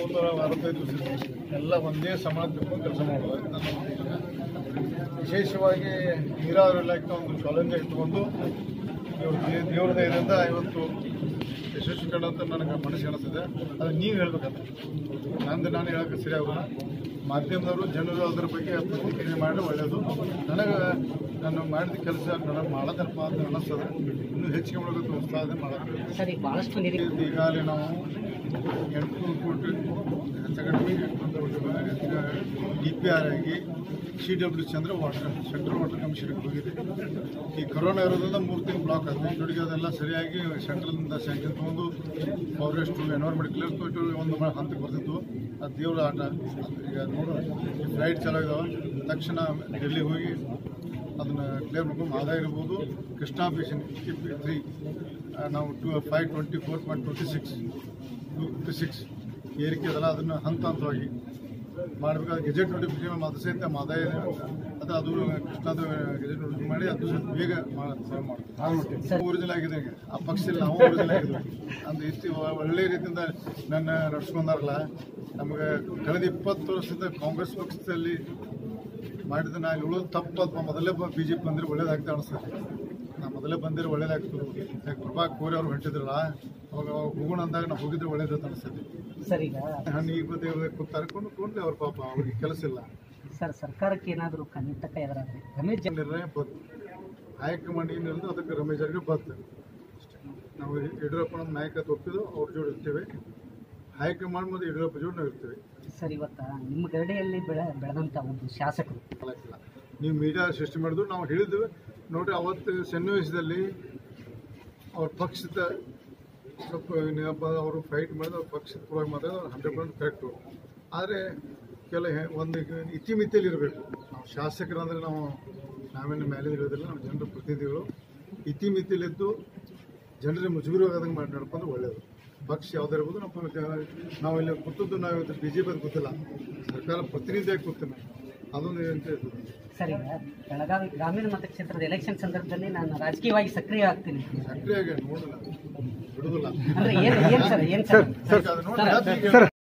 ಮುನ್ನೂರ ಅರವತ್ತೈದು ದಿವಸ ಎಲ್ಲ ಒಂದೇ ಸಮಾನ ತಿಳ್ಕೊಂಡು ಕೆಲಸ ಮಾಡೋದು ಅದು ನನ್ನ ಉದ್ದೇಶ. ವಿಶೇಷವಾಗಿ ನೀರಾವರಿ ಇಲಾಖೆ ಒಂದು ಚಾಲೆಂಜ್ ಇಟ್ಕೊಂಡು ಇವ್ರ ದೇ- ದೇವ್ರ ದಯದಿಂದ ಇವತ್ತು ಯಶಸ್ವಿ ಕಂಡಂತ ನನಗೆ ಮನಸ್ಸು ಅನಿಸ್ತದೆ ಅದು ನೀವು ಹೇಳ್ಬೇಕಂತ ನಂದು ನಾನು ಹೇಳೋಕ್ಕೆ ಸರಿ ಆಗೋಲ್ಲ ಮಾಧ್ಯಮದವರು ಜನರು ಅದ್ರ ಬಗ್ಗೆ ಪ್ರತಿಕ್ರಿಯೆ ಮಾಡಿ ಒಳ್ಳೆಯದು ನನಗೆ ನಾನು ಮಾಡಿದ ಕೆಲಸ ನನಗೆ ಮಾಡೋದಪ್ಪ ಅಂತ ಅನ್ನಿಸ್ತದೆ ಇನ್ನೂ ಹೆಚ್ಚಿಗೆ ಮಾಡೋದಕ್ಕೆ ಉತ್ಸಾಹ ಇದೆ ಮಾಡೋದು ಸರ್ ಈಗ ಭಾಳಷ್ಟು ನೀರಿ ಈಗಾಗಲೇ ನಾವು ಎಂಟು ಕೋಟಿ ಹೆಚ್ಚು ಡಿ ಪಿ ಆರ್ ಆಗಿ ಸಿ ಡಬ್ಲ್ಯೂ ಚಂದ್ರ ವಾಟರ್ ಸೆಂಟ್ರಲ್ ವಾಟರ್ ಕಮಿಷನ್ಗೆ ಹೋಗಿದೆ ಈ ಕೊರೋನಾ ಇರೋದ್ರಿಂದ ಮೂರು ತಿಂಗಳು ಬ್ಲಾಕ್ ಆಗಿದೆ ಜೊತೆಗೆ ಅದೆಲ್ಲ ಸರಿಯಾಗಿ ಸೆಂಟ್ರಲ್ನಿಂದ ಸ್ಯಾಂಕ್ಷನ್ ತೊಗೊಂಡು ಫಾರೆಸ್ಟ್ ಎನ್ವೈರ್ಮೆಂಟ್ ಕ್ಲಿಯರ್ ಕೊಟ್ಟು ಒಂದು ಮ- ಹಂತಕ್ಕೆ ಬರ್ತಿತ್ತು ಅದು ದೇವ್ರ ಆಟ ಈಗ ನೋಡೋಣ ಈ ಫ್ಲೈಟ್ ಚಾಲೂ ಇದಾವೆ ತಕ್ಷಣ ಡೆಲ್ಲಿ ಹೋಗಿ ಅದನ್ನು ಕ್ಲಿಯರ್ ಮಾಡ್ಕೊಂಡು ಆದಾಯ ಇರ್ಬೋದು ಕೃಷ್ಣಾ ಬೇಸಿನ್ ತ್ರೀ ನಾವು two five twenty four point twenty six two six ಏರಿಕೆ ಅದಲ್ಲ ಅದನ್ನು ಹಂತ ಹಂತವಾಗಿ ಮಾಡಬೇಕಾದ ಗೆಜೆಟ್ ನೋಟಿಫಿಕೇಶನ್ ಅದು ಸಹಿತ ಆದಾಯ ಅದು ಅದು ಕೃಷ್ಣದ ಗೆಜೆಟ್ ನೋಟಿಫಿಕೇಶನ್ ಮಾಡಿ ಅದು ಸ್ವಲ್ಪ ಬೇಗ ಮಾಡ್ತೀವಿ ಒರಿಜಿನಲ್ ಆಗಿದೆ ಈಗ. ಆ ಪಕ್ಷದಲ್ಲಿ ನಾವು ಒರಿಜಿನಲ್ ಆಗಿದ್ವಿ ಅಂದ್ ಇಷ್ಟು ಒಳ್ಳೆ ರೀತಿಯಿಂದ ನನ್ನ ನಡ್ಸ್ಕೊಂಡಾರಲ್ಲ ನಮಗೆ ಕಳೆದ ಇಪ್ಪತ್ತು ವರ್ಷದಿಂದ ಕಾಂಗ್ರೆಸ್ ಪಕ್ಷದಲ್ಲಿ ಮಾಡಿದ ನಾನು ಉಳಿದು ತಪ್ಪು ಅಥವಾ ಮೊದಲೇ ಬಿ ಜೆ ಪಿ ಬಂದರೆ ಒಳ್ಳೇದಾಗ್ತಾ ಅನಿಸ್ತದೆ ನಾ ಮೊದಲೇ ಬಂದಿರೋ ಒಳ್ಳೇದಾಗ್ತದೆ ಯಾಕೆ ಪ್ರಭಾ ಕೋರಿ ಅವ್ರು ಹೊಂಟಿದ್ರಲ್ಲ ಅವಾಗ ಅವಾಗ ಹೋಗೋಣ ಅಂದಾಗ ನಾವು ಹೋಗಿದ್ರೆ ಒಳ್ಳೇದಂತ ಅನಿಸ್ತದೆ ಸರ್ ಈಗ ಹಣ್ಣು ಈಗ ಬಂದು ಕೂತಾರೆ ಕೊಂಡು ಕೊಂಡ್ಲಿ ಅವ್ರ ಪಾಪ ಅವ್ರಿಗೆ ಕೆಲಸ ಇಲ್ಲ ಸರ್ ಸರ್ಕಾರಕ್ಕೆ ಏನಾದರೂ ಕಂಟಕ ಎದುರಾದ್ರೆ ರಮೇಶ್ ಜ- ನಿರ್ಣಯ ಬತ್ತು ಹೈಕಮಾಂಡ್ ಏನಿರೋದು ಅದಕ್ಕೆ ರಮೇಶ್ ಜಾರಕಿಹೊಳಿ ಬತ್ತು ಅಷ್ಟೇ. ನಾವು ಯಡಿಯೂರಪ್ಪ ನಮ್ಮ ನಾಯಕತ್ವ ಒಪ್ಪಿದ್ದು ಅವ್ರ ಜೋಡಿ ಇರ್ತೀವಿ ಹೈಕಮಾಂಡ್ ಮತ್ತು ಯಡಿಯೂರಪ್ಪ ಜೋಡಿ ನಾವು ಇರ್ತೀವಿ ಸರ್ ಇವತ್ತ ನಿಮ್ಮ ಗರಡೆಯಲ್ಲಿ ಬೆಳೆ ಬೆಳೆದಂಥ ಒಂದು ಶಾಸಕರು ಮಾಡಕ್ಕಿಲ್ಲ ನೀವು ಮೀಡಿಯಾ ಸೃಷ್ಟಿ ಮಾಡಿದ್ರು ನಾವು ಹೇಳಿದ್ವಿ ನೋಡ್ರಿ ಅವತ್ತು ಸನ್ನಿವೇಶದಲ್ಲಿ ಅವ್ರ ಪಕ್ಷದ ಸ್ವಲ್ಪ ಏನಪ್ಪ ಅವರು ಫೈಟ್ ಮಾಡಿದ್ರೆ ಅವ್ರ ಪಕ್ಷದ ಪರವಾಗಿ ಮಾತಾಡೋದು ಹಂಡ್ರೆಡ್ ಪರ್ಸೆಂಟ್ ಕರೆಕ್ಟು ಆದರೆ ಕೆಲ ಹೆ- ಒಂದು ಇತಿಮಿತಿಯಲ್ಲಿ ಇರಬೇಕು ನಾವು ಶಾಸಕರಂದ್ರೆ ನಾವು ನಾವೇನು ಮೇಲೆ ಇರೋದಿಲ್ಲ ನಾವು ಜನರ ಪ್ರತಿನಿಧಿಗಳು ಇತಿಮಿತಿಯಲ್ಲಿದ್ದು ಜನರಿಗೆ ಮುಜುಗರವಾಗದಂಗೆ ಮಾಡಿ ನಡ್ಕೊಂಡು ಒಳ್ಳೆಯದು ಪಕ್ಷ ಯಾವುದೇ ಇರ್ಬೋದು ನಮ್ಮ ಜನ- ನಾವು ಇಲ್ಲಿ ಕೂತದ್ದು ನಾವು ಇವತ್ತು ಬಿ ಜೆ ಪಿ ಗೊತ್ತಿಲ್ಲ ಸರ್ಕಾರ ಪ್ರತಿನಿಧಿಯಾಗಿ ಕೂತೀನಿ ಅದೊಂದು ಏನಂತ ಇರ್ತದೆ ಸರ್ ಈಗ ಬೆಳಗಾವಿ ಗ್ರಾಮೀಣ ಮತಕ್ಷೇತ್ರದ ಎಲೆಕ್ಷನ್ ಸಂದರ್ಭದಲ್ಲಿ ನಾನು ರಾಜಕೀಯವಾಗಿ ಸಕ್ರಿಯ ಆಗ್ತೀನಿ ಸಕ್ರಿಯಾಗಿ ನೋಡೋಣ ಬಿಡುದಿಲ್ಲ ಅಂದ್ರೆ ಏನು ಏನು ಸರ್ ಏನು ಸರ್ ಅದಕ್ಕೆ ಅದು ನೋಡಿ ಜಾತಿ ಈಗ